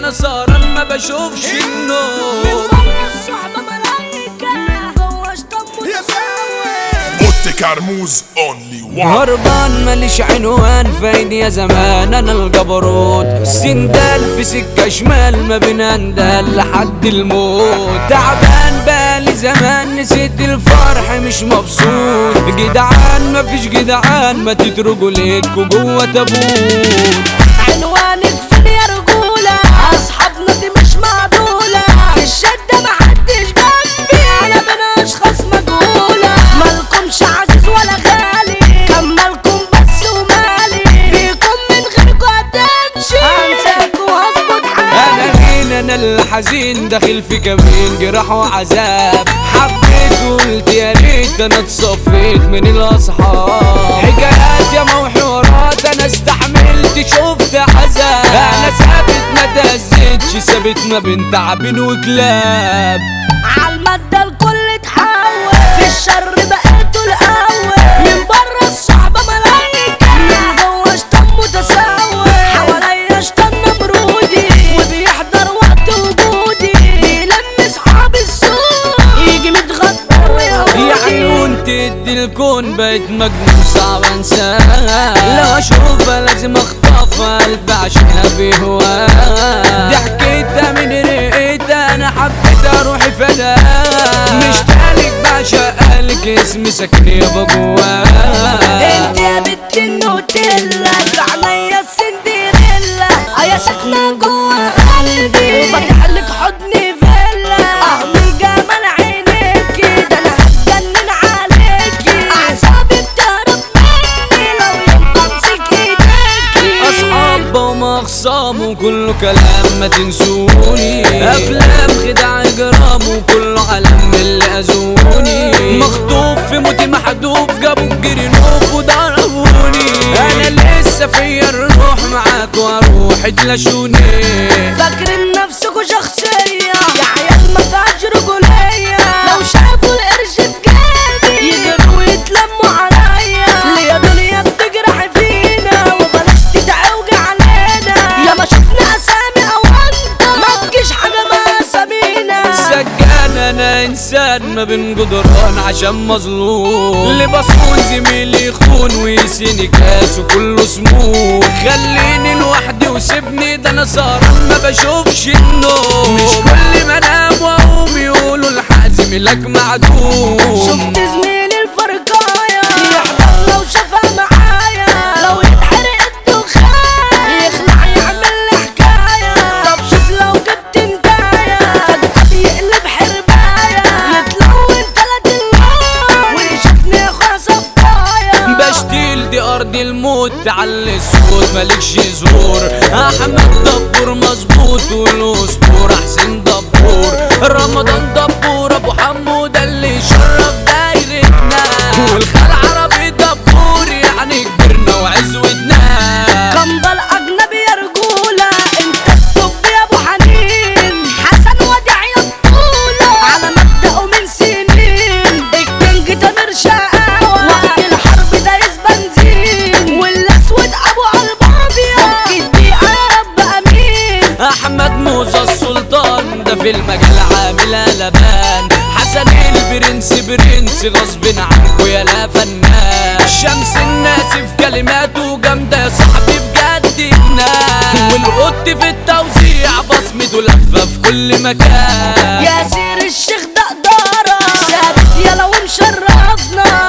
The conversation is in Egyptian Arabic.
انا سهران ما بشوفش النوم الصحبة ملايكة جوا شطب متساوي اوتي كرموز اونلي وان هربان ماليش عنوان فايد يا زمان انا الجبروت سندال في سكة شمال ما بين اندال لحد الموت تعبان بالي زمان نسيت الفرح مش مبسوط جدعان مفيش جدعان ما تتركوا ليكوا جوه تابوت عنوانك فين يا رجولة أصحابنا دي مش معدولة في الشدة محدش جنبي أنا بين أشخاص مجهولة مالكمش عزيز ولا غالي كمالكم بس ومالي بيكم من غيركوا هتمشي هنساكوا وهظبط حالي انا مين انا الحزين داخل في كمين جراح وعذاب حبيت وقلت يا ريت انا اتصفيت من الاصحاب حكايات يا وحوارات انا استحملت شفت عذاب انا ثابت ما تهزتش ثابت ما بين تعبين وكلاب عالمادة الكل اتحول في الشر بقيتوا الأول من بره الصحبة ملايكة من جوا شطان متساوي حواليا شطان نمرودي وبيحضر وقت وجودي بيلم صحاب السوق يجي متغدر ويهودي يا عيون تدي الكون بقيت مجنون صعب انساها لو اشوفها لازم اخطفها قلبي عشانها بهواها ضحكتها من رقيتها انا حبيت اروح فداها مش تالك بعشق لك اسمي ساكن يابا جواها انت يا بنت النوتيلا في عينيا السندريلا ايا ساكنة جوا قلبي وفتح لك حضني فيلا اه من جمال عينيكي ده انا هتجنن عليكي اعصابي بتهرب مني لو يوم بمسك ايديكي اصحاب ومخصام وكله كلام ما تنسوني افلام خدع اجرام وكله علم من اللي اذوني مخطوف في موتي محذوف جابوا الجرنوف وضربوني انا لسه فيا الروح معاك واروح تلاشوني فاكرين نفسكوا شخصية يا عيال ما فيهاش رجولية لو شافوا القرش في جيبي يجروا ويتلموا عليا ليا دنيا بتجرح فينا وبلاش تتعوجي علينا يا ما شفنا اسامي او انت ما تجيش حاجة ما اسامينا سجان انا انسان ما بين جدران عشان مظلوم اللي بصون زميلي يخون ويسيني كاس وكله سموم خليني لوحدي وسيبني ده انا سهران ما بشوفش النوم مش كل ما انام واقوم يقولوا الحازم لك معدوم شفت زميلي الفرقاية يحضر لو شافها معايا لو يتحرق الدخان يخلع يعمل لي حكاية طب شوف لو جبت انتاية فجأة بيقلب حرباية يتلون تلات اللون ويشوفني اخويا صفاية بشتيل دي ارض الموت تعلي الصوت مالكش زور احمد دبور مظبوط والاسطوره حسين دبور رمضان دبور ابو حمو ده اللي شرف دايرتنا والخال عربي دبور يعني كبرنا وعزوتنا كمبل اجنبي يا رجولة انت الطب يا ابو حنين حسن وديع يا بطولة على مبدأه من سنين الكينج تامر شقاوة وقت الحرب دايس بنزين والاسود ابو قلب ابيض فك الدقيقة يا رب امين احمد موسى السلطان ده في المجال عامل قلبان حسن البرنس برنس غصب عنكو يا لا فنان شمس الناس في كلماته جامدة يا صاحبي بجد جنان والقط في التوزيع بصمته لفة في كل مكان ياسير الشيخ ده قدارة ثابت يا لو مشرفنا